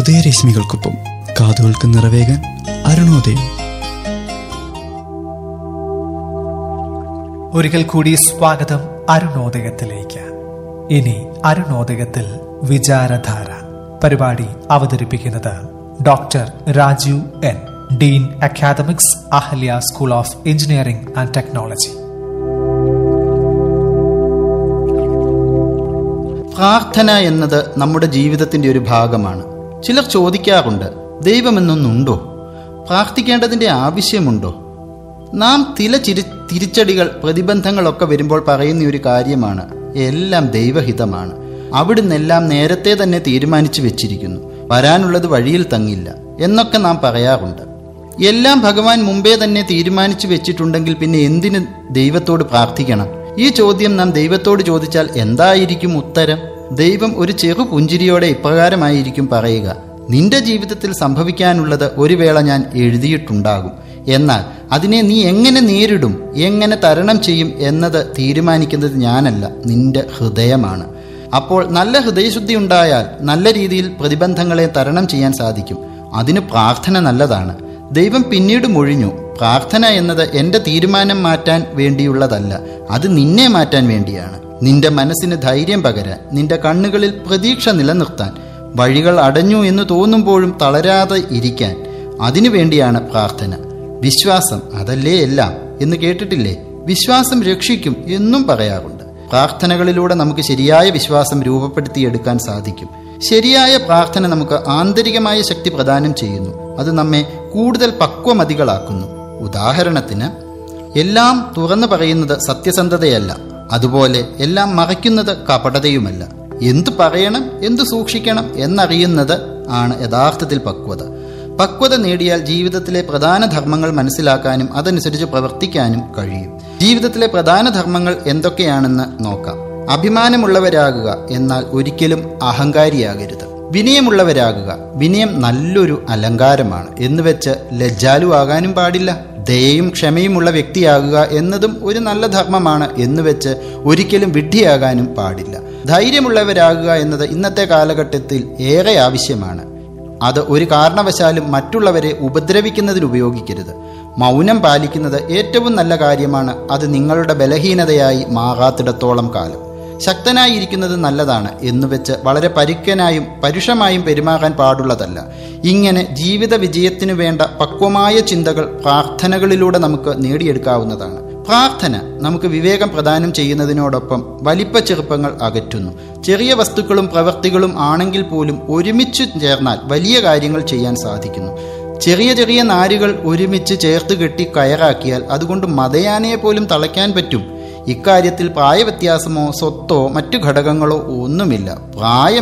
ഉദയരശ്മികൾക്കൊപ്പം കാതുകൾക്ക് നിറവേകാൻ അരുണോദയം ഒരിക്കൽ കൂടി സ്വാഗതം അരുണോദയത്തിലേക്ക് ഇനി അരുണോദയത്തിൽ വിചാരധാര പരിപാടി അവതരിപ്പിക്കുന്നത് doctor Rajeev N dean academics Ahalia school of engineering and technology പ്രാർത്ഥന എന്നത് നമ്മുടെ ജീവിതത്തിന്റെ ഒരു ഭാഗമാണ് ചിലർ ചോദിക്കാറുണ്ട് ദൈവമെന്നൊന്നുണ്ടോ പ്രാർത്ഥിക്കേണ്ടതിന്റെ ആവശ്യമുണ്ടോ നാം ചില ചിരി തിരിച്ചടികൾ പ്രതിബന്ധങ്ങളൊക്കെ വരുമ്പോൾ പറയുന്ന ഒരു കാര്യമാണ് എല്ലാം ദൈവഹിതമാണ് അവിടുന്നെല്ലാം നേരത്തെ തന്നെ തീരുമാനിച്ചു വെച്ചിരിക്കുന്നു വരാനുള്ളത് വഴിയിൽ തങ്ങില്ല എന്നൊക്കെ നാം പറയാറുണ്ട് എല്ലാം ഭഗവാൻ മുമ്പേ തന്നെ തീരുമാനിച്ചു വെച്ചിട്ടുണ്ടെങ്കിൽ പിന്നെ എന്തിന് ദൈവത്തോട് പ്രാർത്ഥിക്കണം ഈ ചോദ്യം നാം ദൈവത്തോട് ചോദിച്ചാൽ എന്തായിരിക്കും ഉത്തരം ദൈവം ഒരു ചെറു പുഞ്ചിരിയോടെ ഇപ്രകാരമായിരിക്കും പറയുക നിന്റെ ജീവിതത്തിൽ സംഭവിക്കാനുള്ളത് ഒരു വേള ഞാൻ എഴുതിയിട്ടുണ്ടാകും എന്നാൽ അതിനെ നീ എങ്ങനെ നേരിടും എങ്ങനെ തരണം ചെയ്യും എന്നത് തീരുമാനിക്കുന്നത് ഞാനല്ല നിന്റെ ഹൃദയമാണ് അപ്പോൾ നല്ല ഹൃദയശുദ്ധി ഉണ്ടായാൽ നല്ല രീതിയിൽ പ്രതിബന്ധങ്ങളെ തരണം ചെയ്യാൻ സാധിക്കും അതിന് പ്രാർത്ഥന നല്ലതാണ് ദൈവം പിന്നീട് മൊഴിഞ്ഞു പ്രാർത്ഥന എന്നത് എൻ്റെ തീരുമാനം മാറ്റാൻ വേണ്ടിയുള്ളതല്ല അത് നിന്നെ മാറ്റാൻ വേണ്ടിയാണ് നിന്റെ മനസ്സിന് ധൈര്യം പകരാൻ നിന്റെ കണ്ണുകളിൽ പ്രതീക്ഷ നിലനിർത്താൻ വഴികൾ അടഞ്ഞു എന്ന് തോന്നുമ്പോഴും തളരാതെ ഇരിക്കാൻ അതിനു വേണ്ടിയാണ് പ്രാർത്ഥന വിശ്വാസം അതല്ലേ എല്ലാം എന്ന് കേട്ടിട്ടില്ലേ വിശ്വാസം രക്ഷിക്കും എന്നും പറയാറുണ്ട് പ്രാർത്ഥനകളിലൂടെ നമുക്ക് ശരിയായ വിശ്വാസം രൂപപ്പെടുത്തിയെടുക്കാൻ സാധിക്കും ശരിയായ പ്രാർത്ഥന നമുക്ക് ആന്തരികമായ ശക്തി പ്രദാനം ചെയ്യുന്നു അത് നമ്മെ കൂടുതൽ പക്വമതികളാക്കുന്നു ഉദാഹരണത്തിന് എല്ലാം തുറന്നു പറയുന്നത് സത്യസന്ധതയല്ല അതുപോലെ എല്ലാം മറയ്ക്കുന്നത് കപടതയുമല്ല എന്തു പറയണം എന്തു സൂക്ഷിക്കണം എന്നറിയുന്നത് ആണ് യഥാർത്ഥത്തിൽ പക്വത പക്വത നേടിയാൽ ജീവിതത്തിലെ പ്രധാന ധർമ്മങ്ങൾ മനസ്സിലാക്കാനും അതനുസരിച്ച് പ്രവർത്തിക്കാനും കഴിയും ജീവിതത്തിലെ പ്രധാന ധർമ്മങ്ങൾ എന്തൊക്കെയാണെന്ന് നോക്കാം അഭിമാനമുള്ളവരാകുക എന്നാൽ ഒരിക്കലും അഹങ്കാരിയാകരുത് വിനയമുള്ളവരാകുക വിനയം നല്ലൊരു അലങ്കാരമാണ് എന്നുവെച്ച് ലജ്ജാലുവാകാനും പാടില്ല ദയയും ക്ഷമയുമുള്ള വ്യക്തിയാകുക എന്നതും ഒരു നല്ല ധർമ്മമാണ് എന്നുവെച്ച് ഒരിക്കലും വിഡ്ഢിയാകാനും പാടില്ല ധൈര്യമുള്ളവരാകുക എന്നത് ഇന്നത്തെ കാലഘട്ടത്തിൽ ഏറെ ആവശ്യമാണ് അത് ഒരു കാരണവശാലും മറ്റുള്ളവരെ ഉപദ്രവിക്കുന്നതിന് ഉപയോഗിക്കരുത് മൗനം പാലിക്കുന്നത് ഏറ്റവും നല്ല കാര്യമാണ് അത് നിങ്ങളുടെ ബലഹീനതയായി മാറാത്തിടത്തോളം കാലം ശക്തനായിരിക്കുന്നത് നല്ലതാണ് എന്നുവെച്ച് വളരെ പരുക്കനായും പരുഷമായും പെരുമാറാൻ പാടുള്ളതല്ല ഇങ്ങനെ ജീവിത വിജയത്തിനു വേണ്ട പക്വമായ ചിന്തകൾ പ്രാർത്ഥനകളിലൂടെ നമുക്ക് നേടിയെടുക്കാവുന്നതാണ് പ്രാർത്ഥന നമുക്ക് വിവേകം പ്രദാനം ചെയ്യുന്നതിനോടൊപ്പം വലിപ്പ ചെറുപ്പങ്ങൾ അകറ്റുന്നു ചെറിയ വസ്തുക്കളും പ്രവൃത്തികളും ആണെങ്കിൽ പോലും ഒരുമിച്ച് ചേർന്നാൽ വലിയ കാര്യങ്ങൾ ചെയ്യാൻ സാധിക്കുന്നു ചെറിയ ചെറിയ നാരുകൾ ഒരുമിച്ച് ചേർത്ത് കെട്ടി കയറാക്കിയാൽ അതുകൊണ്ട് മതയാനയെ പോലും തളയ്ക്കാൻ പറ്റും ഇക്കാര്യത്തിൽ പ്രായവ്യത്യാസമോ സ്വത്തോ മറ്റു ഘടകങ്ങളോ ഒന്നുമില്ല പ്രായം